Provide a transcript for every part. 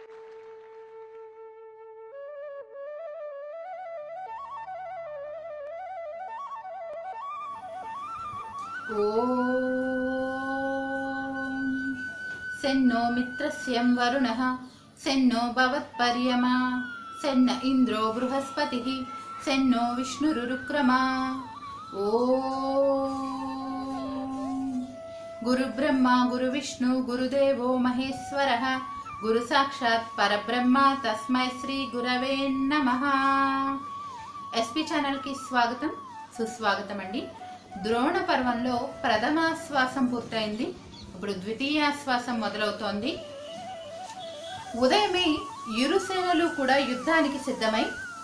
ॐ सेन्नो मित्रस्यं वरुणः सेन्नो भवत्पर्यमा सेन्न इन्द्रो बृहस्पतिः सेन्नो विष्णुरुरुक्रमा ॐ गुरुब्रह्मा गुरुविष्णु गुरुदेवो महेश्वरः गुरुसाक्षात् परब्रह्म तस्मै శ్రీగురవే నమః ఎస్పీ ఛానల్కి స్వాగతం సుస్వాగతం అండి ద్రోణ పర్వంలో ప్రథమాశ్వాసం పూర్తయింది ఇప్పుడు ద్వితీయాశ్వాసం మొదలవుతోంది ఉదయమే ఇరు సేనలు కూడా యుద్ధానికి సిద్ధమై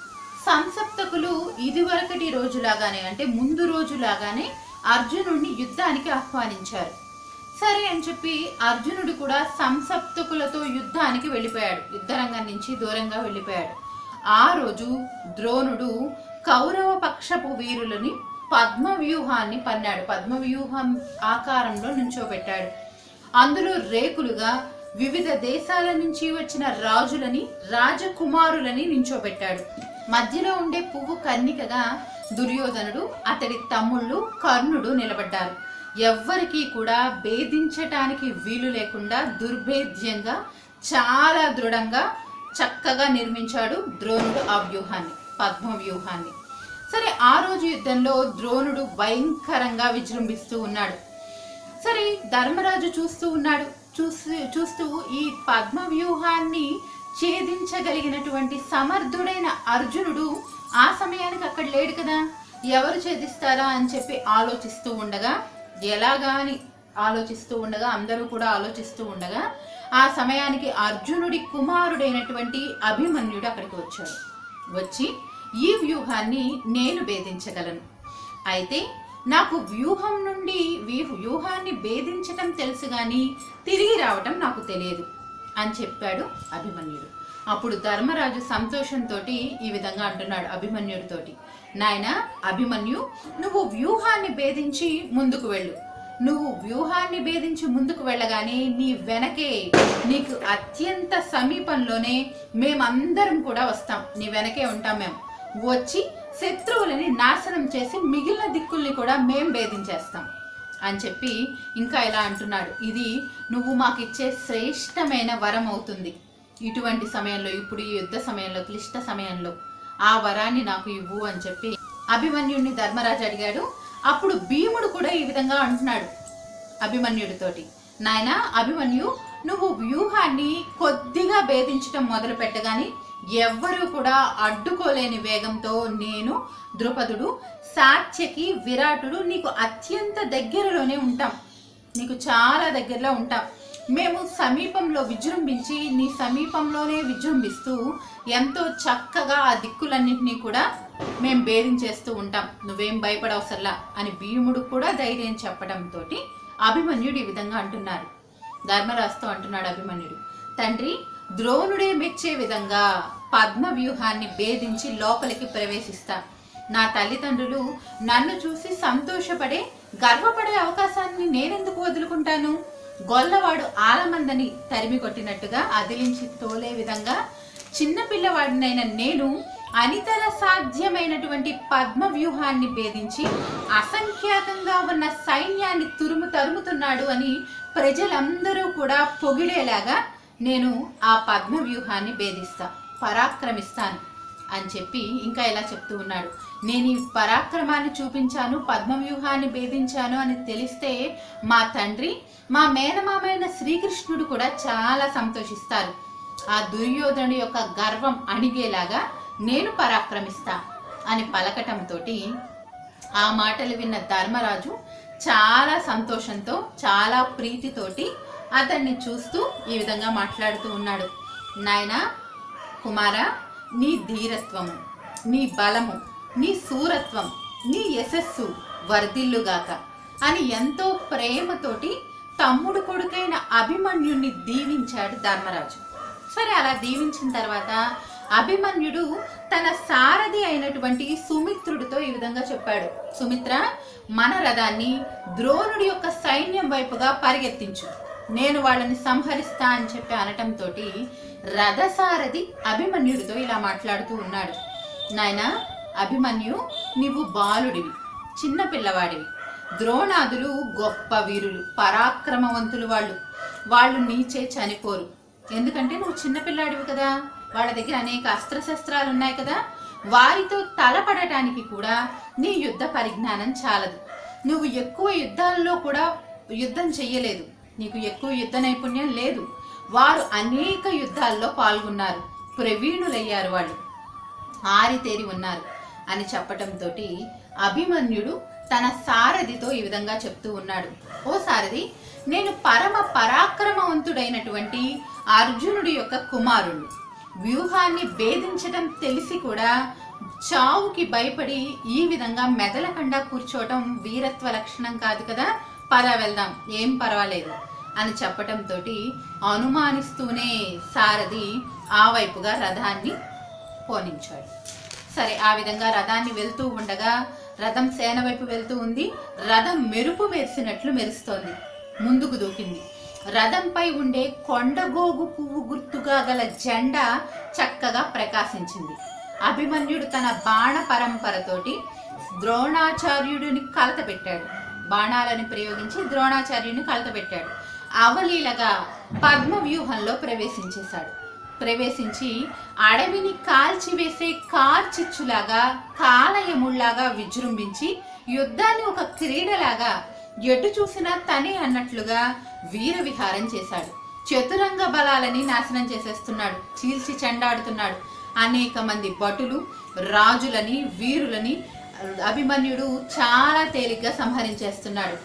సంసప్తకులు ఇదివరకటి రోజులాగానే అంటే ముందు రోజులాగానే అర్జునుడిని యుద్ధానికి ఆహ్వానించారు సరే అని చెప్పి అర్జునుడు కూడా సంసప్తకులతో యుద్ధానికి వెళ్ళిపోయాడు యుద్ధరంగం నుంచి దూరంగా వెళ్ళిపోయాడు ఆ రోజు ద్రోణుడు కౌరవ పక్షపు వీరులని పద్మ వ్యూహాన్ని పన్నాడు పద్మ వ్యూహం ఆకారంలో నుంచోబెట్టాడు అందులో రేకులుగా వివిధ దేశాల నుంచి వచ్చిన రాజులని రాజకుమారులని నించోబెట్టాడు మధ్యలో ఉండే పువ్వు కన్నికగా దుర్యోధనుడు అతడి తమ్ముళ్ళు కర్ణుడు నిలబడ్డారు ఎవ్వరికీ కూడా భేదించటానికి వీలు లేకుండా దుర్భేద్యంగా చాలా దృఢంగా చక్కగా నిర్మించాడు ద్రోణుడు ఆ వ్యూహాన్ని పద్మ వ్యూహాన్ని సరే ఆ రోజు యుద్ధంలో ద్రోణుడు భయంకరంగా విజృంభిస్తూ ఉన్నాడు సరే ధర్మరాజు చూస్తూ ఉన్నాడు చూస్తూ చూస్తూ ఈ పద్మ వ్యూహాన్ని ఛేదించగలిగినటువంటి సమర్థుడైన అర్జునుడు ఆ సమయానికి అక్కడ లేడు కదా ఎవరు ఛేదిస్తారా అని చెప్పి ఆలోచిస్తూ ఉండగా ఎలాగా అని ఆలోచిస్తూ ఉండగా అందరూ కూడా ఆలోచిస్తూ ఉండగా ఆ సమయానికి అర్జునుడి కుమారుడైనటువంటి అభిమన్యుడు అక్కడికి వచ్చాడు వచ్చి ఈ వ్యూహాన్ని నేను భేదించగలను అయితే నాకు వ్యూహం నుండి వీ- వ్యూహాన్ని భేదించటం తెలుసు కానీ తిరిగి రావటం నాకు తెలియదు అని చెప్పాడు అభిమన్యుడు అప్పుడు ధర్మరాజు సంతోషంతో ఈ విధంగా అంటున్నాడు అభిమన్యుడితోటి నాయన అభిమన్యు నువ్వు వ్యూహాన్ని భేదించి ముందుకు వెళ్ళు నువ్వు వ్యూహాన్ని భేదించి ముందుకు వెళ్ళగానే నీ వెనకే నీకు అత్యంత సమీపంలోనే మేమందరం కూడా వస్తాం నీ వెనకే ఉంటాం మేము వచ్చి శత్రువులని నాశనం చేసి మిగిలిన దిక్కుల్ని కూడా మేం భేదించేస్తాం అని చెప్పి ఇంకా ఇలా అంటున్నాడు ఇది నువ్వు మాకు ఇచ్చే శ్రేష్టమైన వరం అవుతుంది ఇటువంటి సమయంలో ఇప్పుడు ఈ యుద్ధ సమయంలో క్లిష్ట సమయంలో ఆ వరాన్ని నాకు ఇవ్వు అని చెప్పి అభిమన్యుడిని ధర్మరాజు అడిగాడు అప్పుడు భీముడు కూడా ఈ విధంగా అంటున్నాడు అభిమన్యుడితోటి నాయన అభిమన్యు నువ్వు వ్యూహాన్ని కొద్దిగా భేదించటం మొదలు పెట్టగానే ఎవ్వరూ కూడా అడ్డుకోలేని వేగంతో నేను ద్రుపదుడు సాత్యకి విరాటుడు నీకు అత్యంత దగ్గరలోనే ఉంటాం నీకు చాలా దగ్గరలో ఉంటాం మేము సమీపంలో విజృంభించి నీ సమీపంలోనే విజృంభిస్తూ ఎంతో చక్కగా ఆ దిక్కులన్నింటినీ కూడా మేము భేదించేస్తూ ఉంటాం నువ్వేం భయపడవసరలా అని భీముడు కూడా ధైర్యం చెప్పడంతో అభిమన్యుడు ఈ విధంగా అంటున్నారు ధర్మరాజుతో అంటున్నాడు అభిమన్యుడు తండ్రి ద్రోణుడే మెచ్చే విధంగా పద్మ వ్యూహాన్ని భేదించి లోపలికి ప్రవేశిస్తా నా తల్లిదండ్రులు నన్ను చూసి సంతోషపడే గర్వపడే అవకాశాన్ని నేనెందుకు వదులుకుంటాను గొల్లవాడు ఆలమందని తరిమి కొట్టినట్టుగా అదిలించి తోలే విధంగా చిన్న పిల్లవాడినైన నేను అనితర సాధ్యమైనటువంటి పద్మ వ్యూహాన్ని భేదించి అసంఖ్యాకంగా ఉన్న సైన్యాన్ని తురుము తరుముతున్నాడు అని ప్రజలందరూ కూడా పొగిడేలాగా నేను ఆ పద్మ వ్యూహాన్ని భేదిస్తా పరాక్రమిస్తాను అని చెప్పి ఇంకా ఇలా చెప్తూ ఉన్నాడు నేను ఈ పరాక్రమాన్ని చూపించాను పద్మ వ్యూహాన్ని భేదించాను అని తెలిస్తే మా తండ్రి మా మేనమామైన శ్రీకృష్ణుడు కూడా చాలా సంతోషిస్తారు ఆ దుర్యోధనుడి యొక్క గర్వం అణిగేలాగా నేను పరాక్రమిస్తా అని పలకటంతో ఆ మాటలు విన్న ధర్మరాజు చాలా సంతోషంతో చాలా ప్రీతితోటి అతన్ని చూస్తూ ఈ విధంగా మాట్లాడుతూ ఉన్నాడు నాయనా కుమార నీ ధీరత్వము నీ బలము నీ సూరత్వం నీ యశస్సు వర్ధిల్లుగాక అని ఎంతో ప్రేమతోటి తమ్ముడు కొడుకైన అభిమన్యుణ్ణి దీవించాడు ధర్మరాజు సరే అలా దీవించిన తర్వాత అభిమన్యుడు తన సారథి అయినటువంటి సుమిత్రుడితో ఈ విధంగా చెప్పాడు సుమిత్ర మన రథాన్ని ద్రోణుడి యొక్క సైన్యం వైపుగా పరిగెత్తించు నేను వాళ్ళని సంహరిస్తా అని చెప్పి అనటంతో రథసారథి అభిమన్యుడితో ఇలా మాట్లాడుతూ ఉన్నాడు నాయనా అభిమన్యు నీవు బాలుడివి చిన్న పిల్లవాడివి ద్రోణాదులు గొప్ప వీరులు పరాక్రమవంతులు వాళ్ళు వాళ్ళు నీచే చనిపోరు ఎందుకంటే నువ్వు చిన్నపిల్లాడివి కదా వాళ్ళ దగ్గర అనేక అస్త్రశస్త్రాలు ఉన్నాయి కదా వారితో తలపడటానికి కూడా నీ యుద్ధ పరిజ్ఞానం చాలదు నువ్వు ఎక్కువ యుద్ధాల్లో కూడా యుద్ధం చెయ్యలేదు నీకు ఎక్కువ యుద్ధ నైపుణ్యం లేదు వారు అనేక యుద్ధాల్లో పాల్గొన్నారు ప్రవీణులయ్యారు వాళ్ళు ఆరితేరి ఉన్నారు అని చెప్పటంతో అభిమన్యుడు తన సారథితో ఈ విధంగా చెప్తూ ఉన్నాడు ఓ సారథి నేను పరమ పరాక్రమవంతుడైనటువంటి అర్జునుడి యొక్క కుమారుడు వ్యూహాన్ని భేదించటం తెలిసి కూడా చావుకి భయపడి ఈ విధంగా మెదలకుండా కూర్చోవటం వీరత్వ లక్షణం కాదు కదా పద వెళ్దాం ఏం పర్వాలేదు అని చెప్పటంతో అనుమానిస్తూనే సారథి ఆ వైపుగా రథాన్ని పోనించాడు సరే ఆ విధంగా రథాన్ని వెళ్తూ ఉండగా రథం సేన వైపు వెళ్తూ ఉంది రథం మెరుపు మెరిసినట్లు మెరుస్తోంది ముందుకు దూకింది రథంపై ఉండే కొండగోగు పువ్వు గుర్తుగా గల జెండా చక్కగా ప్రకాశించింది అభిమన్యుడు తన బాణ పరంపరతోటి ద్రోణాచార్యుడిని కలత పెట్టాడు బాణాలను ప్రయోగించి ద్రోణాచార్యుడిని కలత పెట్టాడు అవలీలగా పద్మ వ్యూహంలో ప్రవేశించేశాడు ప్రవేశించి అడవిని కాల్చివేసే కార్చిచ్చులాగా కాలయముళ్లాగా విజృంభించి యుద్ధాన్ని ఒక క్రీడలాగా ఎటు చూసినా తనే అన్నట్లుగా వీర విహారం చేశాడు చతురంగ బలాలని నాశనం చేసేస్తున్నాడు చీల్చి చెండాడుతున్నాడు అనేక మంది భటులు రాజులని వీరులని అభిమన్యుడు చాలా తేలిగ్గా సంహరించేస్తున్నాడు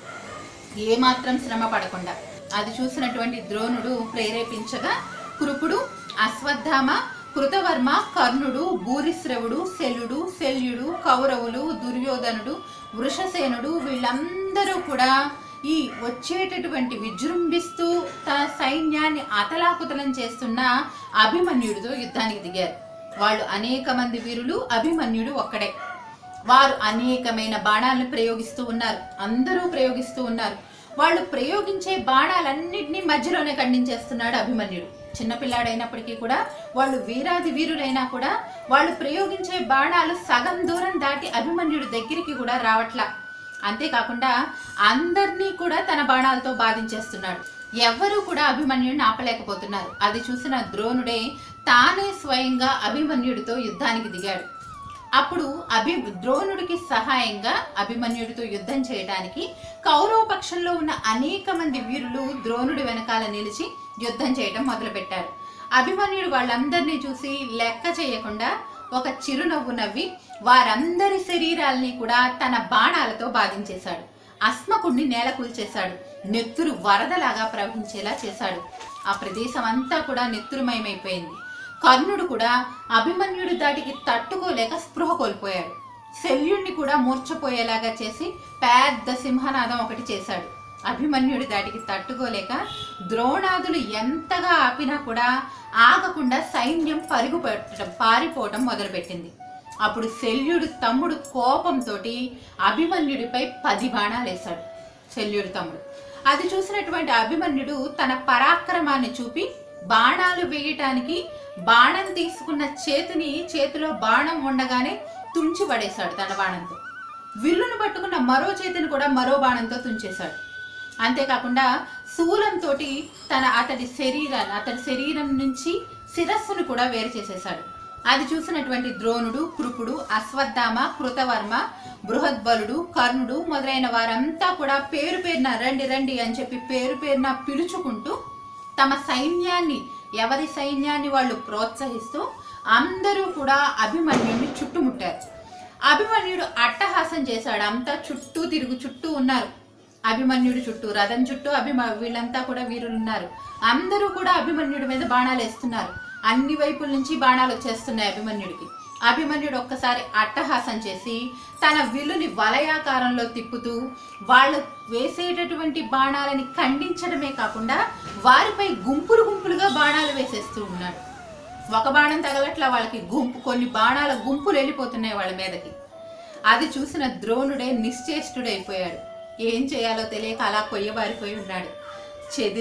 ఏమాత్రం శ్రమ పడకుండా అది చూసినటువంటి ద్రోణుడు ప్రేరేపించగా కృపుడు అశ్వత్థామ కృతవర్మ కర్ణుడు భూరిశ్రవుడు శల్యుడు శల్యుడు కౌరవులు దుర్యోధనుడు వృషసేనుడు వీళ్ళందరూ కూడా ఈ వచ్చేటటువంటి విజృంభిస్తూ తన సైన్యాన్ని అతలాకుతలం చేస్తున్న అభిమన్యుడితో యుద్ధానికి దిగారు వాళ్ళు అనేక మంది వీరులు అభిమన్యుడు ఒక్కడే వారు అనేకమైన బాణాలను ప్రయోగిస్తూ ఉన్నారు అందరూ ప్రయోగిస్తూ ఉన్నారు వాళ్ళు ప్రయోగించే బాణాలన్నింటినీ మధ్యలోనే ఖండించేస్తున్నాడు అభిమన్యుడు చిన్నపిల్లాడైనప్పటికీ కూడా వాళ్ళు వీరాది వీరులైనా కూడా వాళ్ళు ప్రయోగించే బాణాలు సగం దూరం దాటి అభిమన్యుడి దగ్గరికి కూడా రావట్లా అంతేకాకుండా అందరినీ కూడా తన బాణాలతో బాధించేస్తున్నాడు ఎవ్వరూ కూడా అభిమన్యుడిని ఆపలేకపోతున్నారు అది చూసిన ద్రోణుడే తానే స్వయంగా అభిమన్యుడితో యుద్ధానికి దిగాడు అప్పుడు అభి ద్రోణుడికి సహాయంగా అభిమన్యుడితో యుద్ధం చేయడానికి కౌరవ పక్షంలో ఉన్న అనేక మంది వీరులు ద్రోణుడి వెనకాల నిలిచి యుద్ధం చేయడం మొదలుపెట్టారు అభిమన్యుడు వాళ్ళందరినీ చూసి లెక్క చేయకుండా ఒక చిరునవ్వు నవ్వి వారందరి శరీరాల్ని కూడా తన బాణాలతో బాధించేశాడు అస్మకుణ్ణి నేల కూల్చేశాడు నెత్తురు వరదలాగా ప్రవహించేలా చేశాడు ఆ ప్రదేశం అంతా కూడా నెత్తురుమయమైపోయింది కర్ణుడు కూడా అభిమన్యుడి దాటికి తట్టుకోలేక స్పృహ కోల్పోయాడు శల్యుణ్ణి కూడా మూర్ఛపోయేలాగా చేసి పెద్ద సింహనాదం ఒకటి చేశాడు అభిమన్యుడి దాటికి తట్టుకోలేక ద్రోణాదులు ఎంతగా ఆపినా కూడా ఆగకుండా సైన్యం పరుగు పెట్టడం పారిపోవడం మొదలుపెట్టింది అప్పుడు శల్యుడు తమ్ముడు కోపంతో అభిమన్యుడిపై పది బాణాలు వేశాడు శల్యుడి తమ్ముడు అది చూసినటువంటి అభిమన్యుడు తన పరాక్రమాన్ని చూపి బాణాలు వేయటానికి బాణం తీసుకున్న చేతిని చేతిలో బాణం ఉండగానే తుంచి పడేశాడు తన బాణంతో విల్లును పట్టుకున్న మరో చేతిని కూడా మరో బాణంతో తుంచేశాడు అంతేకాకుండా శూలంతో తన అతడి శరీరాన్ని అతడి శరీరం నుంచి శిరస్సును కూడా వేరు చేసేశాడు అది చూసినటువంటి ద్రోణుడు కృపుడు అశ్వత్థామ కృతవర్మ బృహద్బలుడు కర్ణుడు మొదలైన వారంతా కూడా పేరు పేరున రండి రండి అని చెప్పి పేరు పేరున పిలుచుకుంటూ తమ సైన్యాన్ని ఎవరి సైన్యాన్ని వాళ్ళు ప్రోత్సహిస్తూ అందరూ కూడా అభిమన్యుడిని చుట్టుముట్టారు అభిమన్యుడు అట్టహాసం చేశాడు అంతా చుట్టూ తిరుగు చుట్టూ ఉన్నారు అభిమన్యుడి చుట్టూ రథం చుట్టూ అభిమ వీళ్ళంతా కూడా వీరులు ఉన్నారు అందరూ కూడా అభిమన్యుడి మీద బాణాలు వేస్తున్నారు అన్ని వైపుల నుంచి బాణాలు వచ్చేస్తున్నాయి అభిమన్యుడికి అభిమన్యుడు ఒక్కసారి అట్టహాసం చేసి తన విల్లుని వలయాకారంలో తిప్పుతూ వాళ్ళు వేసేటటువంటి బాణాలని ఖండించడమే కాకుండా వారిపై గుంపులు గుంపులుగా బాణాలు వేసేస్తూ ఉన్నాడు ఒక బాణం తగలట్లా వాళ్ళకి గుంపు కొన్ని బాణాల గుంపులు వెళ్ళిపోతున్నాయి వాళ్ళ మీదకి అది చూసిన ద్రోణుడే నిశ్చేష్టుడైపోయాడు ఏం చేయాలో తెలియక అలా కొయ్యబారిపోయి ఉన్నాడు చెదిరి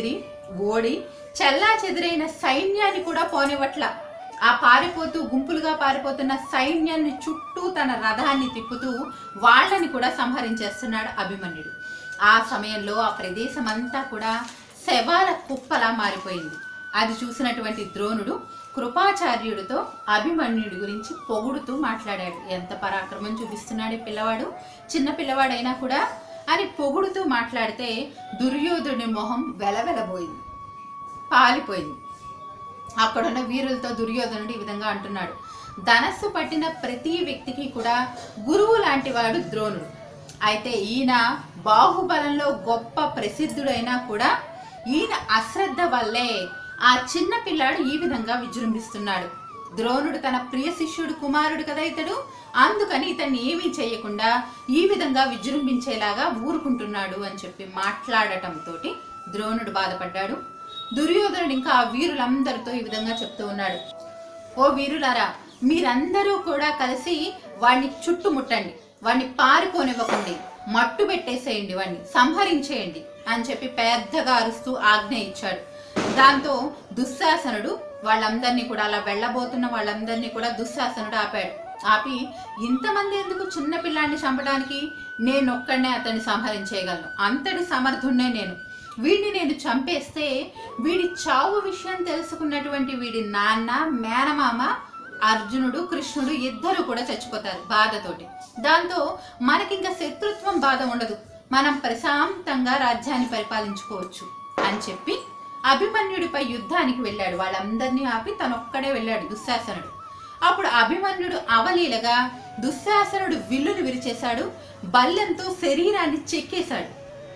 ఓడి చెల్లా చెదురైన సైన్యాన్ని కూడా పోనివ్వట్ల ఆ పారిపోతూ గుంపులుగా పారిపోతున్న సైన్యాన్ని చుట్టూ తన రథాన్ని తిప్పుతూ వాళ్ళని కూడా సంహరించేస్తున్నాడు అభిమన్యుడు ఆ సమయంలో ఆ ప్రదేశం అంతా కూడా శవాల కుప్పలా మారిపోయింది అది చూసినటువంటి ద్రోణుడు కృపాచార్యుడితో అభిమన్యుడి గురించి పొగుడుతూ మాట్లాడాడు ఎంత పరాక్రమం చూపిస్తున్నాడు ఈ పిల్లవాడు చిన్న పిల్లవాడైనా కూడా అని పొగుడుతూ మాట్లాడితే దుర్యోధుని మొహం వెలవెలబోయింది పాలిపోయింది అక్కడున్న వీరులతో దుర్యోధనుడు ఈ విధంగా అంటున్నాడు ధనస్సు పట్టిన ప్రతి వ్యక్తికి కూడా గురువు లాంటి వాడు ద్రోణుడు అయితే ఈయన బాహుబలంలో గొప్ప ప్రసిద్ధుడైనా కూడా ఈయన అశ్రద్ధ వల్లే ఆ చిన్న పిల్లాడు ఈ విధంగా విజృంభిస్తున్నాడు ద్రోణుడు తన ప్రియ శిష్యుడు కుమారుడు కదా ఇతడు అందుకని ఇతన్ని ఏమీ చేయకుండా ఈ విధంగా విజృంభించేలాగా ఊరుకుంటున్నాడు అని చెప్పి మాట్లాడటంతో ద్రోణుడు బాధపడ్డాడు దుర్యోధనుడు ఇంకా ఆ వీరులందరితో ఈ విధంగా చెప్తూ ఉన్నాడు ఓ వీరులారా మీరందరూ కూడా కలిసి వాడిని చుట్టుముట్టండి వాడిని పారిపోనివ్వకండి మట్టు పెట్టేసేయండి వాడిని సంహరించేయండి అని చెప్పి పెద్దగా అరుస్తూ ఆజ్ఞ ఇచ్చాడు దాంతో దుశ్శాసనుడు వాళ్ళందరినీ కూడా అలా వెళ్ళబోతున్న వాళ్ళందరినీ కూడా దుశ్శాసనుడు ఆపాడు ఆపి ఇంతమంది ఎందుకు చిన్న పిల్లాన్ని చంపడానికి నేను ఒక్కడనే అతన్ని సంహరించేయగలను అంతటి సమర్థుణ్ణే నేను వీడిని నేను చంపేస్తే వీడి చావు విషయం తెలుసుకున్నటువంటి వీడి నాన్న మేనమామ అర్జునుడు కృష్ణుడు ఇద్దరు కూడా చచ్చిపోతారు బాధతోటి దాంతో మనకింక శత్రుత్వం బాధ ఉండదు మనం ప్రశాంతంగా రాజ్యాన్ని పరిపాలించుకోవచ్చు అని చెప్పి అభిమన్యుడిపై యుద్ధానికి వెళ్ళాడు వాళ్ళందరినీ ఆపి తనొక్కడే వెళ్ళాడు దుశ్శాసనుడు అప్పుడు అభిమన్యుడు అవలీలగా దుశ్శాసనుడు విల్లును విరిచేశాడు బల్లెంతో శరీరాన్ని చెక్కేశాడు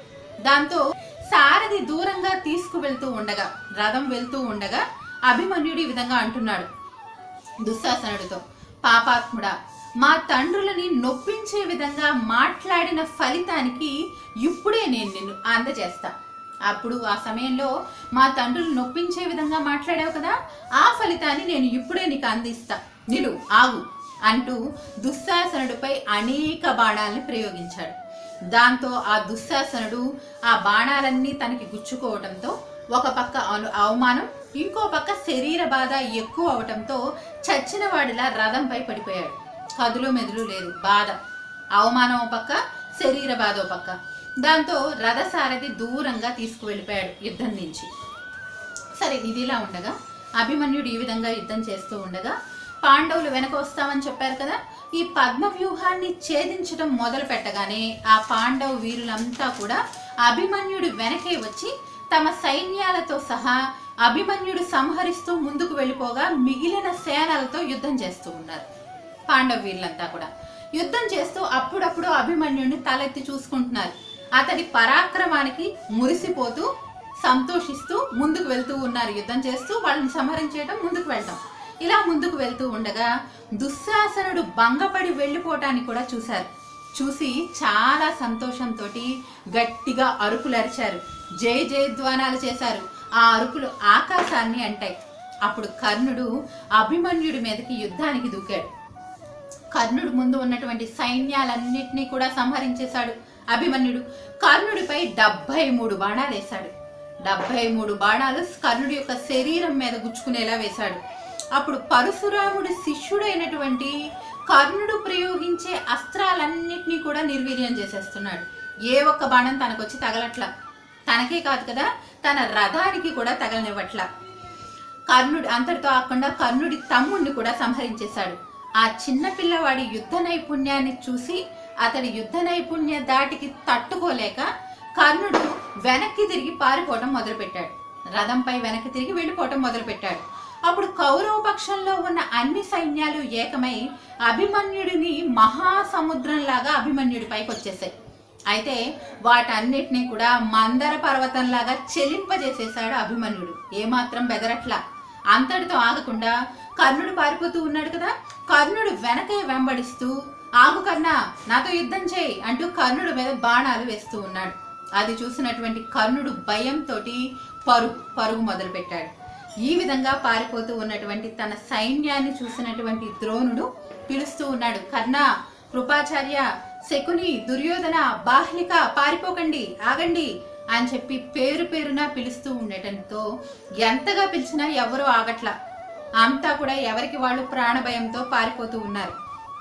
దాంతో సారథి దూరంగా తీసుకువెళ్తూ ఉండగా రథం వెళ్తూ ఉండగా అభిమన్యుడు ఈ విధంగా అంటున్నాడు దుశ్శాసనుడితో పాపాత్ముడా మా తండ్రులని నొప్పించే విధంగా మాట్లాడిన ఫలితానికి ఇప్పుడే నేను నిన్ను అందజేస్తా అప్పుడు ఆ సమయంలో మా తండ్రులు నొప్పించే విధంగా మాట్లాడావు కదా ఆ ఫలితాన్ని నేను ఇప్పుడే నీకు అందిస్తా నిలు ఆగు అంటూ దుశ్శాసనుడిపై అనేక బాణాలను ప్రయోగించాడు దాంతో ఆ దుశ్శాసనుడు ఆ బాణాలన్నీ తనకి గుచ్చుకోవడంతో ఒక పక్క అను అవమానం ఇంకో పక్క శరీర బాధ ఎక్కువ అవటంతో చచ్చిన వాడిలా రథంపై పడిపోయాడు కదులు మెదులు లేదు బాధ అవమానం ఓ పక్క శరీర బాధ ఓ పక్క దాంతో రథసారథి దూరంగా తీసుకువెళ్ళిపోయాడు యుద్ధం నుంచి సరే ఇదిలా ఉండగా అభిమన్యుడు ఈ విధంగా యుద్ధం చేస్తూ ఉండగా పాండవులు వెనక వస్తామని చెప్పారు కదా ఈ పద్మ వ్యూహాన్ని ఛేదించడం మొదలు పెట్టగానే ఆ పాండవ వీరులంతా కూడా అభిమన్యుడు వెనకే వచ్చి తమ సైన్యాలతో సహా అభిమన్యుడు సంహరిస్తూ ముందుకు వెళ్ళిపోగా మిగిలిన సేనలతో యుద్ధం చేస్తూ ఉన్నారు పాండవ వీరులంతా కూడా యుద్ధం చేస్తూ అప్పుడప్పుడు అభిమన్యుడిని తలెత్తి చూసుకుంటున్నారు అతడి పరాక్రమానికి మురిసిపోతూ సంతోషిస్తూ ముందుకు వెళ్తూ ఉన్నారు యుద్ధం చేస్తూ వాళ్ళని సంహరించేయడం ముందుకు వెళ్తాం ఇలా ముందుకు వెళ్తూ ఉండగా దుశ్శాసనుడు భంగపడి వెళ్ళిపోవటాన్ని కూడా చూశారు చూసి చాలా సంతోషంతో గట్టిగా అరుపులు అరిచారు జయ జయధ్వానాలు చేశారు ఆ అరుపులు ఆకాశాన్ని అంటాయి అప్పుడు కర్ణుడు అభిమన్యుడి మీదకి యుద్ధానికి దూకాడు కర్ణుడు ముందు ఉన్నటువంటి సైన్యాలన్నింటినీ కూడా సంహరించేశాడు అభిమన్యుడు కర్ణుడిపై డెబ్బై మూడు బాణాలు వేశాడు డెబ్బై మూడు బాణాలు కర్ణుడి యొక్క శరీరం మీద గుచ్చుకునేలా వేశాడు అప్పుడు పరశురాముడి శిష్యుడైనటువంటి కర్ణుడు ప్రయోగించే అస్త్రాలన్నింటినీ కూడా నిర్వీర్యం చేసేస్తున్నాడు ఏ ఒక్క బాణం తనకొచ్చి తగలట్ల తనకే కాదు కదా తన రథానికి కూడా తగలనివ్వట్లా కర్ణుడి అంతటితో కాకుండా కర్ణుడి తమ్ముడిని కూడా సంహరించేశాడు ఆ చిన్న పిల్లవాడి యుద్ధ నైపుణ్యాన్ని చూసి అతడి యుద్ధ నైపుణ్య దాటికి తట్టుకోలేక కర్ణుడు వెనక్కి తిరిగి పారిపోవటం మొదలుపెట్టాడు రథంపై వెనక్కి తిరిగి వెళ్ళిపోవటం మొదలుపెట్టాడు అప్పుడు కౌరవ పక్షంలో ఉన్న అన్ని సైన్యాలు ఏకమై అభిమన్యుడిని మహాసముద్రంలాగా అభిమన్యుడి పైకి వచ్చేసాయి అయితే వాటన్నిటినీ కూడా మందర పర్వతంలాగా చెలింపజేసేశాడు అభిమన్యుడు ఏమాత్రం బెదరట్లా అంతటితో ఆగకుండా కర్ణుడు పారిపోతూ ఉన్నాడు కదా కర్ణుడు వెనకే వెంబడిస్తూ ఆగు కర్ణ నాతో యుద్ధం చేయి అంటూ కర్ణుడు మీద బాణాలు వేస్తూ ఉన్నాడు అది చూసినటువంటి కర్ణుడు భయంతో పరుగు పరుగు మొదలుపెట్టాడు ఈ విధంగా పారిపోతూ ఉన్నటువంటి తన సైన్యాన్ని చూసినటువంటి ద్రోణుడు పిలుస్తూ ఉన్నాడు కర్ణ కృపాచార్య శకుని దుర్యోధన బాహ్లిక పారిపోకండి ఆగండి అని చెప్పి పేరు పేరున పిలుస్తూ ఉండటంతో ఎంతగా పిలిచినా ఎవరూ ఆగట్లా అంతా కూడా ఎవరికి వాళ్ళు ప్రాణభయంతో పారిపోతూ ఉన్నారు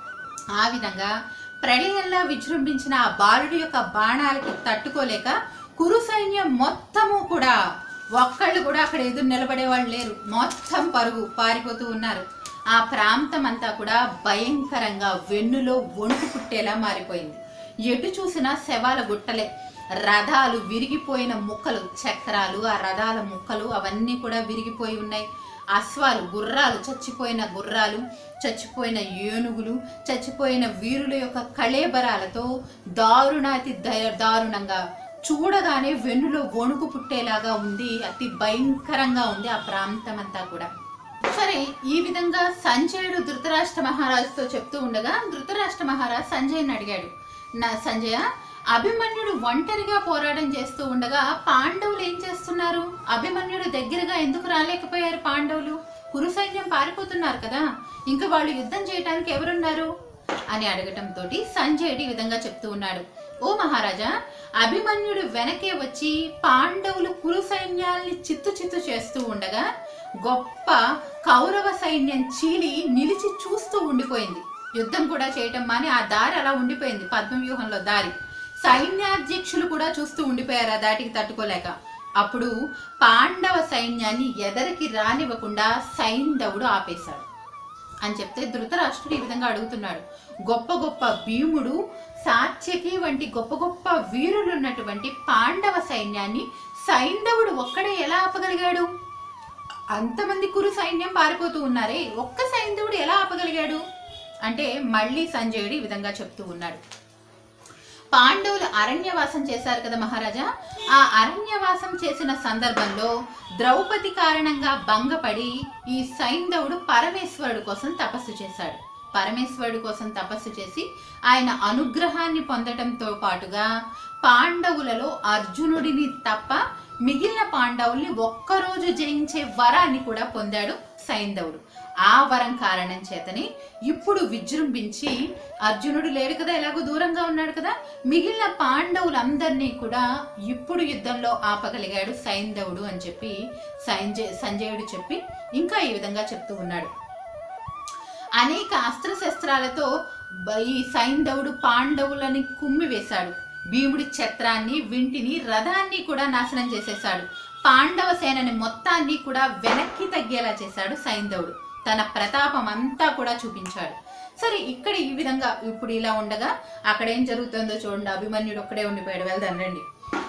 ఆ విధంగా ప్రళయంలా విజృంభించిన ఆ బాలుడి యొక్క బాణాలకి తట్టుకోలేక కురు సైన్యం మొత్తము కూడా ఒక్కళ్ళు కూడా అక్కడ ఎదురు నిలబడే వాళ్ళు లేరు మొత్తం పరుగు పారిపోతూ ఉన్నారు ఆ ప్రాంతం అంతా కూడా భయంకరంగా వెన్నులో వణుకు పుట్టేలా మారిపోయింది ఎటు చూసినా శవాల గుట్టలే రథాలు విరిగిపోయిన ముక్కలు చక్రాలు ఆ రథాల ముక్కలు అవన్నీ కూడా విరిగిపోయి ఉన్నాయి అశ్వాలు గుర్రాలు చచ్చిపోయిన గుర్రాలు చచ్చిపోయిన ఏనుగులు చచ్చిపోయిన వీరుల యొక్క కళేబరాలతో దారుణాతి ద- దారుణంగా చూడగానే వెన్నులో వణుకు పుట్టేలాగా ఉంది అతి భయంకరంగా ఉంది ఆ ప్రాంతం అంతా కూడా సరే ఈ విధంగా సంజయుడు ధృతరాష్ట్ర మహారాజుతో చెప్తూ ఉండగా ధృతరాష్ట్ర మహారాజు సంజయ్ని అడిగాడు నా సంజయ అభిమన్యుడు ఒంటరిగా పోరాటం చేస్తూ ఉండగా పాండవులు ఏం చేస్తున్నారు అభిమన్యుడు దగ్గరగా ఎందుకు రాలేకపోయారు పాండవులు కురు సైన్యం పారిపోతున్నారు కదా ఇంకా వాళ్ళు యుద్ధం చేయడానికి ఎవరున్నారు అని అడగటంతో సంజయుడు ఈ విధంగా చెప్తూ ఉన్నాడు ఓ మహారాజా అభిమన్యుడు వెనకే వచ్చి పాండవులు కురు సైన్యాల్ని చిత్తు చిత్తు చేస్తూ ఉండగా గొప్ప కౌరవ సైన్యం చీలి నిలిచి చూస్తూ ఉండిపోయింది యుద్ధం కూడా చేయటం మాని ఆ దారి అలా ఉండిపోయింది పద్మవ్యూహంలో దారి సైన్యాధ్యక్షులు కూడా చూస్తూ ఉండిపోయారు ఆ దాటికి తట్టుకోలేక అప్పుడు పాండవ సైన్యాన్ని ఎదరికి రానివ్వకుండా సైంధవుడు ఆపేశాడు అని చెప్తే ధృతరాష్ట్రుడు ఈ విధంగా అడుగుతున్నాడు గొప్ప గొప్ప భీముడు సాత్యకి వంటి గొప్ప గొప్ప వీరులు ఉన్నటువంటి పాండవ సైన్యాన్ని సైంధవుడు ఒక్కడే ఎలా ఆపగలిగాడు అంతమంది కురు సైన్యం పారిపోతూ ఉన్నారే ఒక్క సైంధవుడు ఎలా ఆపగలిగాడు అంటే మళ్ళీ సంజయుడు ఈ విధంగా చెప్తూ ఉన్నాడు పాండవులు అరణ్యవాసం చేశారు కదా మహారాజా ఆ అరణ్యవాసం చేసిన సందర్భంలో ద్రౌపది కారణంగా భంగపడి ఈ సైంధవుడు పరమేశ్వరుడు కోసం తపస్సు చేశాడు పరమేశ్వరుడు కోసం తపస్సు చేసి ఆయన అనుగ్రహాన్ని పొందటంతో పాటుగా పాండవులలో అర్జునుడిని తప్ప మిగిలిన పాండవుల్ని ఒక్కరోజు జయించే వరాన్ని కూడా పొందాడు సైంధవుడు ఆ వరం కారణం చేతని ఇప్పుడు విజృంభించి అర్జునుడు లేడు కదా ఎలాగో దూరంగా ఉన్నాడు కదా మిగిలిన పాండవులందరినీ కూడా ఇప్పుడు యుద్ధంలో ఆపగలిగాడు సైంధవుడు అని చెప్పి సంజయ్ సంజయుడు చెప్పి ఇంకా ఈ విధంగా చెప్తూ ఉన్నాడు అనేక అస్త్రశస్త్రాలతో బ- ఈ సైంధవుడు పాండవులని కుమ్మి వేశాడు భీముడి ఛత్రాన్ని వింటిని రథాన్ని కూడా నాశనం చేసేశాడు పాండవ సేనని మొత్తాన్ని కూడా వెనక్కి తగ్గేలా చేశాడు సైంధవుడు తన ప్రతాపం అంతా కూడా చూపించాడు సరే ఇక్కడ ఈ విధంగా ఇప్పుడు ఇలా ఉండగా అక్కడ ఏం జరుగుతుందో చూడండి అభిమన్యుడు ఒక్కడే ఉండిపోయాడు వెళ్దాం రండి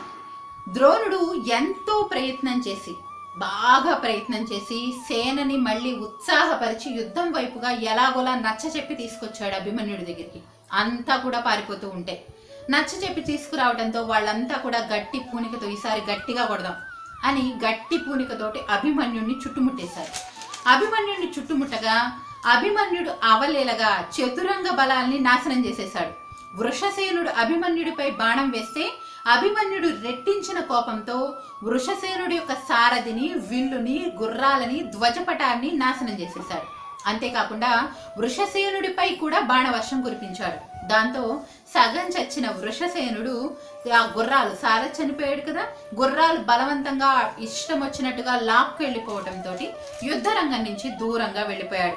ద్రోణుడు ఎంతో ప్రయత్నం చేసి బాగా ప్రయత్నం చేసి సేనని మళ్ళీ ఉత్సాహపరిచి యుద్ధం వైపుగా ఎలాగోలా నచ్చ చెప్పి తీసుకొచ్చాడు అభిమన్యుడి దగ్గరికి అంతా కూడా పారిపోతూ ఉంటే నచ్చ చెప్పి తీసుకురావడంతో వాళ్ళంతా కూడా గట్టి పూనికతో ఈసారి గట్టిగా కొడదాం అని గట్టి పూనికతోటి అభిమన్యుడిని చుట్టుముట్టేశారు అభిమన్యుడిని చుట్టుముట్టగా అభిమన్యుడు అవలేలగా చతురంగ బలాల్ని నాశనం చేసేశాడు వృషసేనుడు అభిమన్యుడిపై బాణం వేస్తే అభిమన్యుడు రెట్టించిన కోపంతో వృషసేనుడి యొక్క సారథిని విల్లుని గుర్రాలని ధ్వజపటాన్ని నాశనం చేసేశాడు అంతేకాకుండా వృషసేనుడిపై కూడా బాణవర్షం కురిపించాడు దాంతో సగం చచ్చిన వృషసేనుడు ఆ గుర్రాలు సార చనిపోయాడు కదా గుర్రాలు బలవంతంగా ఇష్టం వచ్చినట్టుగా లాక్కు వెళ్ళిపోవడంతో యుద్ధ రంగం నుంచి దూరంగా వెళ్ళిపోయాడు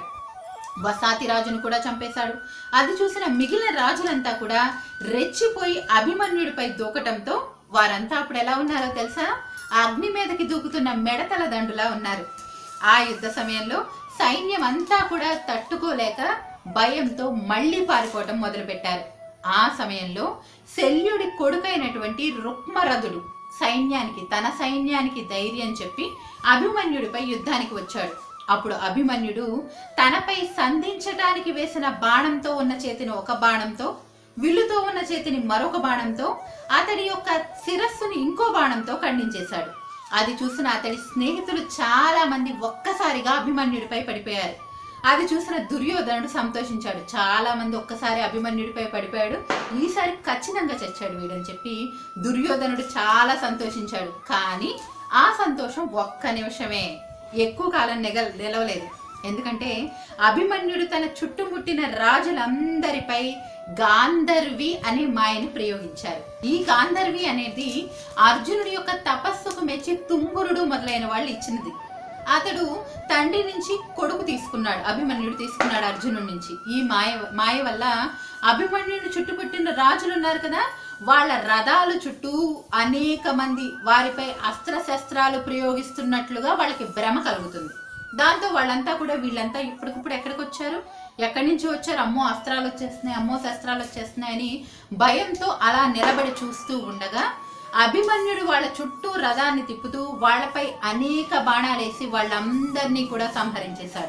వసాతి రాజును కూడా చంపేశాడు అది చూసిన మిగిలిన రాజులంతా కూడా రెచ్చిపోయి అభిమన్యుడిపై దూకటంతో వారంతా అప్పుడు ఎలా ఉన్నారో తెలుసా అగ్ని మీదకి దూకుతున్న మెడతల దండులా ఉన్నారు ఆ యుద్ధ సమయంలో సైన్యం అంతా కూడా తట్టుకోలేక భయంతో మళ్ళీ పారిపోవటం మొదలుపెట్టారు ఆ సమయంలో శల్యుడి కొడుకైనటువంటి రుక్మరథుడు సైన్యానికి తన సైన్యానికి ధైర్యం చెప్పి అభిమన్యుడిపై యుద్ధానికి వచ్చాడు అప్పుడు అభిమన్యుడు తనపై సంధించటానికి వేసిన బాణంతో ఉన్న చేతిని ఒక బాణంతో విల్లుతో ఉన్న చేతిని మరొక బాణంతో అతడి యొక్క శిరస్సుని ఇంకో బాణంతో ఖండించేశాడు అది చూసిన అతడి స్నేహితులు చాలా మంది ఒక్కసారిగా అభిమన్యుడిపై పడిపోయారు అది చూసిన దుర్యోధనుడు సంతోషించాడు చాలా మంది ఒక్కసారి అభిమన్యుడిపై పడిపోయాడు ఈసారి ఖచ్చితంగా చచ్చాడు వీడని చెప్పి దుర్యోధనుడు చాలా సంతోషించాడు కానీ ఆ సంతోషం ఒక్క నిమిషమే ఎక్కువ కాలం నెగ నిలవలేదు ఎందుకంటే అభిమన్యుడు తన చుట్టుముట్టిన రాజులందరిపై గాంధర్వి అనే మాయని ప్రయోగించారు ఈ గాంధర్వి అనేది అర్జునుడి యొక్క తపస్సుకు మెచ్చి తుంబురుడు మొదలైన వాళ్ళు ఇచ్చినది అతడు తండ్రి నుంచి కొడుకు తీసుకున్నాడు అభిమన్యుడు తీసుకున్నాడు అర్జునుడి నుంచి ఈ మాయ మాయ వల్ల అభిమన్యుడు చుట్టుముట్టిన రాజులు ఉన్నారు కదా వాళ్ళ రథాలు చుట్టూ అనేక మంది వారిపై అస్త్రశస్త్రాలు ప్రయోగిస్తున్నట్లుగా వాళ్ళకి భ్రమ కలుగుతుంది దాంతో వాళ్ళంతా కూడా వీళ్ళంతా ఇప్పటికిప్పుడు ఎక్కడికి వచ్చారు ఎక్కడి నుంచి వచ్చారు అమ్మో అస్త్రాలు వచ్చేస్తున్నాయి అమ్మో శస్త్రాలు వచ్చేస్తున్నాయని భయంతో అలా నిలబడి చూస్తూ ఉండగా అభిమన్యుడు వాళ్ళ చుట్టూ రథాన్ని తిప్పుతూ వాళ్ళపై అనేక బాణాలేసి వాళ్ళందరినీ కూడా సంహరించేశాడు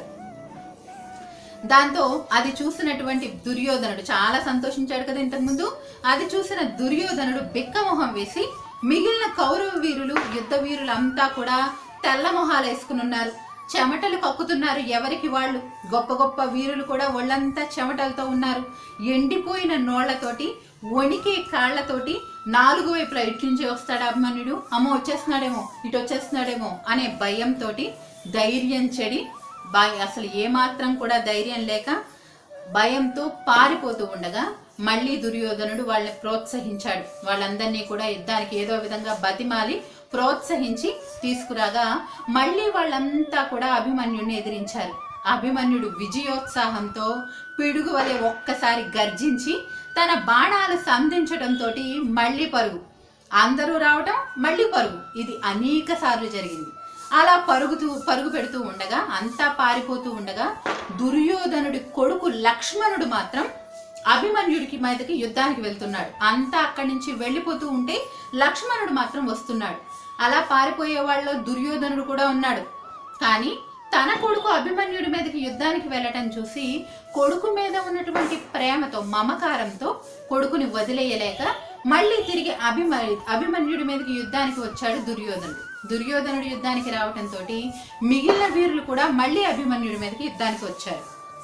దాంతో అది చూసినటువంటి దుర్యోధనుడు చాలా సంతోషించాడు కదా ఇంతకుముందు అది చూసిన దుర్యోధనుడు బిక్కమొహం వేసి మిగిలిన కౌరవ వీరులు యుద్ధ వీరులంతా కూడా తెల్ల మొహాలు వేసుకుని ఉన్నారు చెమటలు కక్కుతున్నారు ఎవరికి వాళ్ళు గొప్ప గొప్ప వీరులు కూడా ఒళ్ళంతా చెమటలతో ఉన్నారు ఎండిపోయిన నోళ్లతోటి వణికే కాళ్లతోటి నాలుగు వైపులా ఇటు నుంచి వస్తాడు అభిమన్యుడు అమ్మో వచ్చేస్తున్నాడేమో ఇటు వచ్చేస్తున్నాడేమో అనే భయంతో ధైర్యం చెడి భయ అసలు ఏమాత్రం కూడా ధైర్యం లేక భయంతో పారిపోతూ ఉండగా మళ్ళీ దుర్యోధనుడు వాళ్ళని ప్రోత్సహించాడు వాళ్ళందరినీ కూడా యుద్ధానికి ఏదో విధంగా బతిమాలి ప్రోత్సహించి తీసుకురాగా మళ్ళీ వాళ్ళంతా కూడా అభిమన్యుడిని ఎదిరించారు అభిమన్యుడు విజయోత్సాహంతో పిడుగు వలె ఒక్కసారి గర్జించి తన బాణాలు సంధించడంతో మళ్ళీ పరుగు అందరూ రావటం మళ్ళీ పరుగు ఇది అనేక సార్లు జరిగింది అలా పరుగుతూ పరుగు పెడుతూ ఉండగా అంతా పారిపోతూ ఉండగా దుర్యోధనుడి కొడుకు లక్ష్మణుడు మాత్రం అభిమన్యుడికి మీదకి యుద్ధానికి వెళ్తున్నాడు అంతా అక్కడి నుంచి వెళ్ళిపోతూ ఉంటే లక్ష్మణుడు మాత్రం వస్తున్నాడు అలా పారిపోయే వాళ్ళలో దుర్యోధనుడు కూడా ఉన్నాడు కానీ తన కొడుకు అభిమన్యుడి మీదకి యుద్ధానికి వెళ్ళటం చూసి కొడుకు మీద ఉన్నటువంటి ప్రేమతో మమకారంతో కొడుకుని వదిలేయలేక మళ్ళీ తిరిగి అభిమ అభిమన్యుడి మీదకి యుద్ధానికి వచ్చాడు దుర్యోధనుడు దుర్యోధనుడు యుద్ధానికి రావటంతో మిగిలిన వీరులు కూడా మళ్ళీ అభిమన్యుడి మీదకి యుద్ధానికి వచ్చారు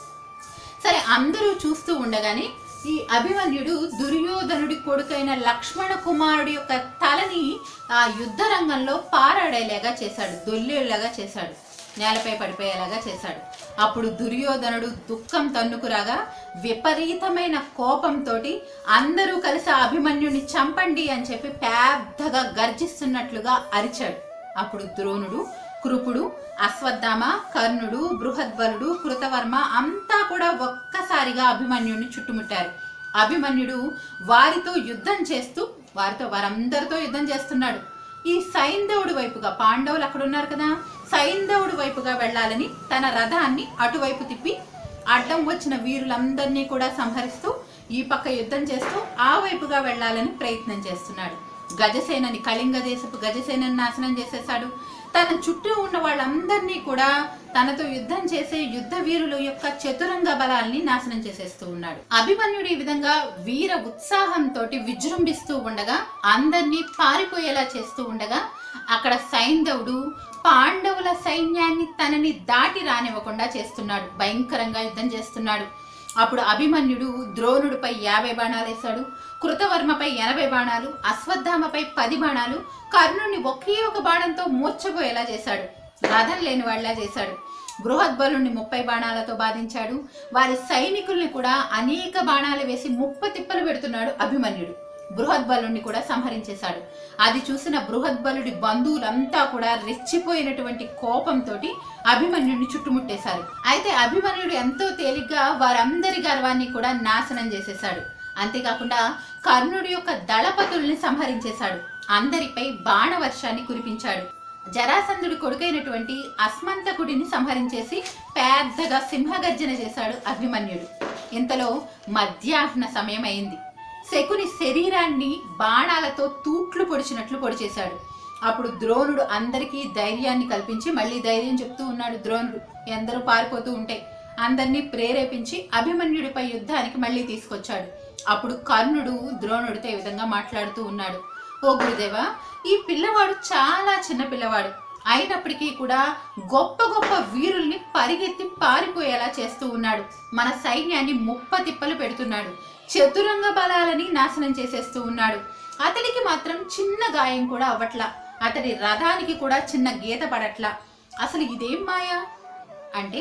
సరే అందరూ చూస్తూ ఉండగానే ఈ అభిమన్యుడు దుర్యోధనుడి కొడుకైన లక్ష్మణ కుమారుడి యొక్క తలని ఆ యుద్ధ రంగంలో పారాడేలాగా చేశాడు దొల్లేలాగా చేశాడు నేలపై పడిపోయేలాగా చేశాడు అప్పుడు దుర్యోధనుడు దుఃఖం తన్నుకురాగా విపరీతమైన కోపంతో అందరూ కలిసి ఆ అభిమన్యుని చంపండి అని చెప్పి పెద్దగా గర్జిస్తున్నట్లుగా అరిచాడు అప్పుడు ద్రోణుడు కృపుడు అశ్వత్థామ కర్ణుడు బృహద్బలుడు కృతవర్మ అంతా కూడా ఒక్కసారిగా అభిమన్యుడిని చుట్టుముట్టారు అభిమన్యుడు వారితో యుద్ధం చేస్తూ వారితో వారందరితో యుద్ధం చేస్తున్నాడు ఈ సైంధవుడి వైపుగా పాండవులు అక్కడ ఉన్నారు కదా సైంధవుడి వైపుగా వెళ్ళాలని తన రథాన్ని అటువైపు తిప్పి అడ్డం వచ్చిన వీరులందరినీ కూడా సంహరిస్తూ ఈ పక్క యుద్ధం చేస్తూ ఆ వైపుగా వెళ్ళాలని ప్రయత్నం చేస్తున్నాడు గజసేనని కళింగ దేశపు గజసేనని నాశనం చేసేశాడు తన చుట్టూ ఉన్న వాళ్ళందరినీ కూడా తనతో యుద్ధం చేసే యుద్ధ వీరుల యొక్క చతురంగ బలాల్ని నాశనం చేసేస్తూ ఉన్నాడు అభిమన్యుడు ఈ విధంగా వీర ఉత్సాహంతో విజృంభిస్తూ ఉండగా అందరినీ పారిపోయేలా చేస్తూ ఉండగా అక్కడ సైంధవుడు పాండవుల సైన్యాన్ని తనని దాటి రానివ్వకుండా చేస్తున్నాడు భయంకరంగా యుద్ధం చేస్తున్నాడు అప్పుడు అభిమన్యుడు ద్రోణుడిపై యాభై బాణాలు వేశాడు కృతవర్మపై ఎనభై బాణాలు అశ్వత్థామపై పది బాణాలు కర్ణుని ఒకే ఒక బాణంతో మూర్చపోయేలా చేశాడు రథం లేని వాళ్ళ చేశాడు బృహద్బలుని ముప్పై బాణాలతో బాధించాడు వారి సైనికుల్ని కూడా అనేక బాణాలు వేసి ముప్ప తిప్పలు పెడుతున్నాడు అభిమన్యుడు బృహద్బలుని కూడా సంహరించేశాడు అది చూసిన బృహద్బలుడి బంధువులంతా కూడా రెచ్చిపోయినటువంటి కోపంతో అభిమన్యుడిని చుట్టుముట్టేశారు అయితే అభిమన్యుడు ఎంతో తేలిగ్గా వారందరి గర్వాన్ని కూడా నాశనం చేసేశాడు అంతేకాకుండా కర్ణుడి యొక్క దళపతుల్ని సంహరించేశాడు అందరిపై బాణవర్షాన్ని కురిపించాడు జరాసంధుడి కొడుకైనటువంటి అస్మంతకుడిని సంహరించేసి పెద్దగా సింహగర్జన చేశాడు అభిమన్యుడు ఇంతలో మధ్యాహ్న సమయం అయింది శకుని శరీరాన్ని బాణాలతో తూట్లు పొడిచినట్లు పొడిచేశాడు అప్పుడు ద్రోణుడు అందరికీ ధైర్యాన్ని కల్పించి మళ్ళీ ధైర్యం చెప్తూ ఉన్నాడు ద్రోణుడు ఎందరూ పారిపోతూ ఉంటే అందరినీ ప్రేరేపించి అభిమన్యుడిపై యుద్ధానికి మళ్ళీ తీసుకొచ్చాడు అప్పుడు కర్ణుడు ద్రోణుడితో ఈ విధంగా మాట్లాడుతూ ఉన్నాడు ఓ గురుదేవా ఈ పిల్లవాడు చాలా చిన్న పిల్లవాడు అయినప్పటికీ కూడా గొప్ప గొప్ప వీరుల్ని పరిగెత్తి పారిపోయేలా చేస్తూ ఉన్నాడు మన సైన్యాన్ని ముప్ప తిప్పలు పెడుతున్నాడు చతురంగ బలాలని నాశనం చేసేస్తూ ఉన్నాడు అతడికి మాత్రం చిన్న గాయం కూడా అవ్వట్లా అతడి రథానికి కూడా చిన్న గీత పడట్లా అసలు ఇదేం మాయా అంటే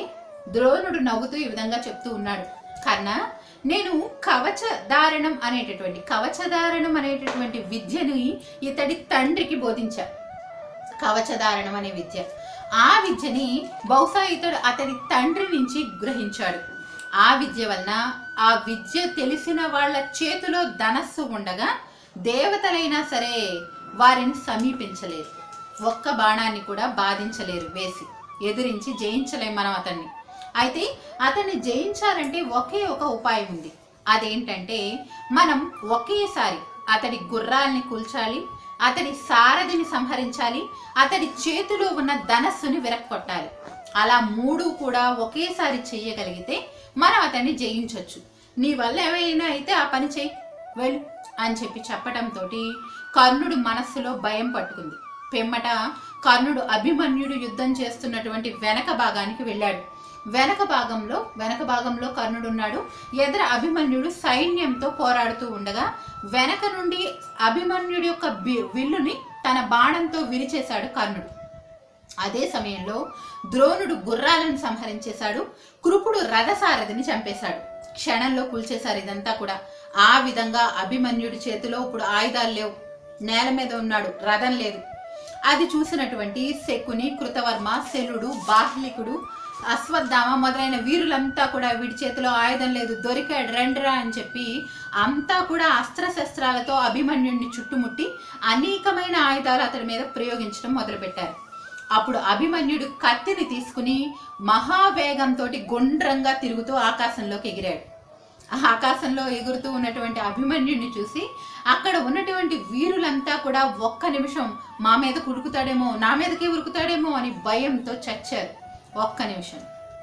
ద్రోణుడు నవ్వుతూ ఈ విధంగా చెప్తూ ఉన్నాడు కర్ణ నేను కవచధారణం అనేటటువంటి కవచధారణం అనేటటువంటి విద్యను ఇతడి తండ్రికి బోధించా కవచధారణం అనే విద్య ఆ విద్యని బహుశా ఇతడు అతడి తండ్రి నుంచి గ్రహించాడు ఆ విద్య వలన ఆ విద్య తెలిసిన వాళ్ళ చేతిలో ధనస్సు ఉండగా దేవతలైనా సరే వారిని సమీపించలేరు ఒక్క బాణాన్ని కూడా బాధించలేరు వేసి ఎదిరించి జయించలేం మనం అతన్ని అయితే అతన్ని జయించాలంటే ఒకే ఒక ఉపాయం ఉంది అదేంటంటే మనం ఒకేసారి అతడి గుర్రాల్ని కూల్చాలి అతడి సారథిని సంహరించాలి అతడి చేతిలో ఉన్న ధనస్సుని విరక్కొట్టాలి అలా మూడు కూడా ఒకేసారి చెయ్యగలిగితే మనం అతన్ని జయించవచ్చు నీ వల్ల ఏమైనా అయితే ఆ పని చేయి వెళ్ళు అని చెప్పి చెప్పటంతో కర్ణుడు మనస్సులో భయం పట్టుకుంది పిమ్మట కర్ణుడు అభిమన్యుడు యుద్ధం చేస్తున్నటువంటి వెనక భాగానికి వెళ్ళాడు వెనక భాగంలో వెనక భాగంలో కర్ణుడు ఉన్నాడు ఎదుర అభిమన్యుడు సైన్యంతో పోరాడుతూ ఉండగా వెనక నుండి అభిమన్యుడి యొక్క బి- విల్లుని తన బాణంతో విరిచేశాడు కర్ణుడు అదే సమయంలో ద్రోణుడు గుర్రాలను సంహరించేశాడు కృపుడు రథసారథిని చంపేశాడు క్షణంలో కూల్చేశారు ఇదంతా కూడా ఆ విధంగా అభిమన్యుడి చేతిలో ఇప్పుడు ఆయుధాలు లేవు నేల మీద ఉన్నాడు రథం లేదు అది చూసినటువంటి శకుని కృతవర్మ శలుడు బాహ్లికుడు అశ్వత్థామ మొదలైన వీరులంతా కూడా వీడి చేతిలో ఆయుధం లేదు దొరికాడు రండ్రా అని చెప్పి అంతా కూడా అస్త్రశస్త్రాలతో అభిమన్యుడిని చుట్టుముట్టి అనేకమైన ఆయుధాలు అతడి మీద ప్రయోగించడం మొదలుపెట్టారు అప్పుడు అభిమన్యుడు కత్తిని తీసుకుని మహావేగంతో గుండ్రంగా తిరుగుతూ ఆకాశంలోకి ఎగిరాడు ఆ ఆకాశంలో ఎగురుతూ ఉన్నటువంటి అభిమన్యుడిని చూసి అక్కడ ఉన్నటువంటి వీరులంతా కూడా ఒక్క నిమిషం మా మీద ఉరుకుతాడేమో నా మీదకే ఉరుకుతాడేమో అని భయంతో చచ్చారు ఒక్క నిమిషం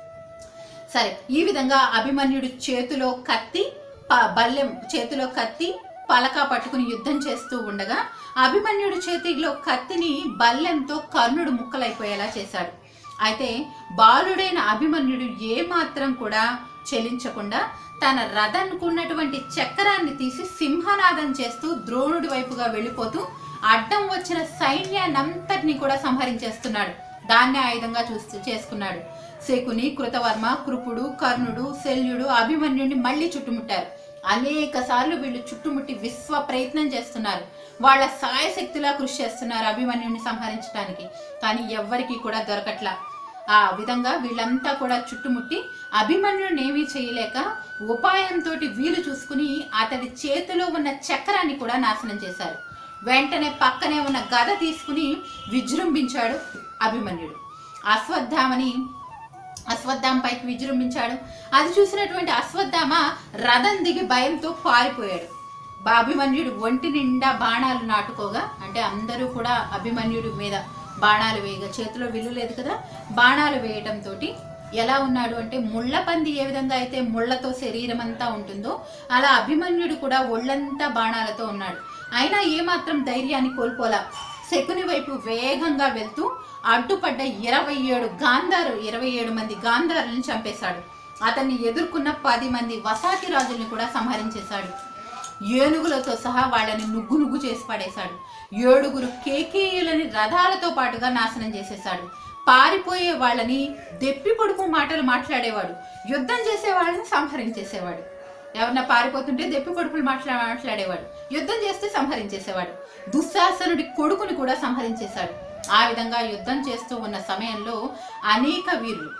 సరే ఈ విధంగా అభిమన్యుడు చేతిలో కత్తి ప- బల్లెం చేతిలో కత్తి పలక పట్టుకుని యుద్ధం చేస్తూ ఉండగా అభిమన్యుడి చేతిలో కత్తిని బల్లెంతో కర్ణుడు ముక్కలైపోయేలా చేశాడు అయితే బాలుడైన అభిమన్యుడు ఏమాత్రం కూడా చెలించకుండా తన రథంకున్నటువంటి చక్రాన్ని తీసి సింహనాదం చేస్తూ ద్రోణుడి వైపుగా వెళ్ళిపోతూ అడ్డం వచ్చిన సైన్యాన్నంతటిని కూడా సంహరించేస్తున్నాడు దాన్నే ఆయుధంగా చూస్తూ చేసుకున్నాడు శకుని కృతవర్మ కృపుడు కర్ణుడు శల్యుడు అభిమన్యుడిని మళ్ళీ చుట్టుముట్టారు అనేక సార్లు వీళ్ళు చుట్టుముట్టి విశ్వ ప్రయత్నం చేస్తున్నారు వాళ్ళ సాయశక్తిలా కృషి చేస్తున్నారు అభిమన్యుడిని సంహరించడానికి కానీ ఎవ్వరికీ కూడా దొరకట్లా ఆ విధంగా వీళ్ళంతా కూడా చుట్టుముట్టి అభిమన్యుడిని ఏమీ చేయలేక ఉపాయంతో వీలు చూసుకుని అతడి చేతిలో ఉన్న చక్రాన్ని కూడా నాశనం చేశారు వెంటనే పక్కనే ఉన్న గద తీసుకుని విజృంభించాడు అభిమన్యుడు అశ్వత్థామని అశ్వత్థామ పైకి విజృంభించాడు అది చూసినటువంటి అశ్వత్థామ రథం దిగి భయంతో పారిపోయాడు బా- అభిమన్యుడు ఒంటి నిండా బాణాలు నాటుకోగా అంటే అందరూ కూడా అభిమన్యుడి మీద బాణాలు వేయగా చేతిలో విల్లు లేదు కదా బాణాలు వేయటంతో ఎలా ఉన్నాడు అంటే ముళ్ళ పంది ఏ విధంగా అయితే ముళ్ళతో శరీరం అంతా ఉంటుందో అలా అభిమన్యుడు కూడా ఒళ్ళంతా బాణాలతో ఉన్నాడు అయినా ఏమాత్రం ధైర్యాన్ని కోల్పోలా శకుని వైపు వేగంగా వెళ్తూ అడ్డుపడ్డ ఇరవై ఏడు గాంధారు ఇరవై ఏడు మంది గాంధారులను చంపేశాడు అతన్ని ఎదుర్కొన్న పది మంది వసాతి రాజుల్ని కూడా సంహరించేశాడు ఏనుగులతో సహా వాళ్ళని నుగ్గు నుగ్గు చేసి పడేశాడు ఏడుగురు కేకేయులని రథాలతో పాటుగా నాశనం చేసేశాడు పారిపోయే వాళ్ళని దెప్పి పొడుపు మాటలు మాట్లాడేవాడు యుద్ధం చేసే వాళ్ళని సంహరించేసేవాడు ఎవరన్నా పారిపోతుంటే దెప్పి పొడుపులు మాట్లా మాట్లాడేవాడు యుద్ధం చేస్తే సంహరించేసేవాడు దుశ్శాసనుడి కొడుకుని కూడా సంహరించేశాడు ఆ విధంగా యుద్ధం చేస్తూ ఉన్న సమయంలో అనేక వీరులు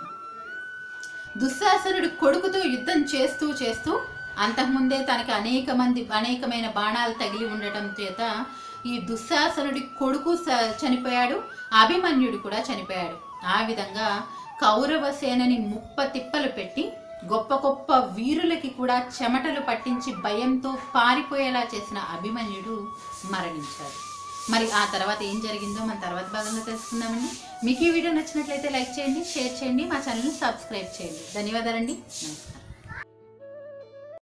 దుశ్శాసనుడి కొడుకుతో యుద్ధం చేస్తూ చేస్తూ అంతకుముందే తనకి అనేక మంది అనేకమైన బాణాలు తగిలి ఉండటం చేత ఈ దుశ్శాసనుడి కొడుకు స- చనిపోయాడు అభిమన్యుడు కూడా చనిపోయాడు ఆ విధంగా కౌరవ సేనని ముప్ప తిప్పలు పెట్టి గొప్ప గొప్ప వీరులకి కూడా చెమటలు పట్టించి భయంతో పారిపోయేలా చేసిన అభిమన్యుడు మరణించాడు మరి ఆ తర్వాత ఏం జరిగిందో మన తర్వాత భాగంగా తెలుసుకుందామండి మీకు ఈ వీడియో నచ్చినట్లయితే లైక్ చేయండి షేర్ చేయండి మా ఛానల్ని సబ్స్క్రైబ్ చేయండి ధన్యవాదాలండి నమస్కారం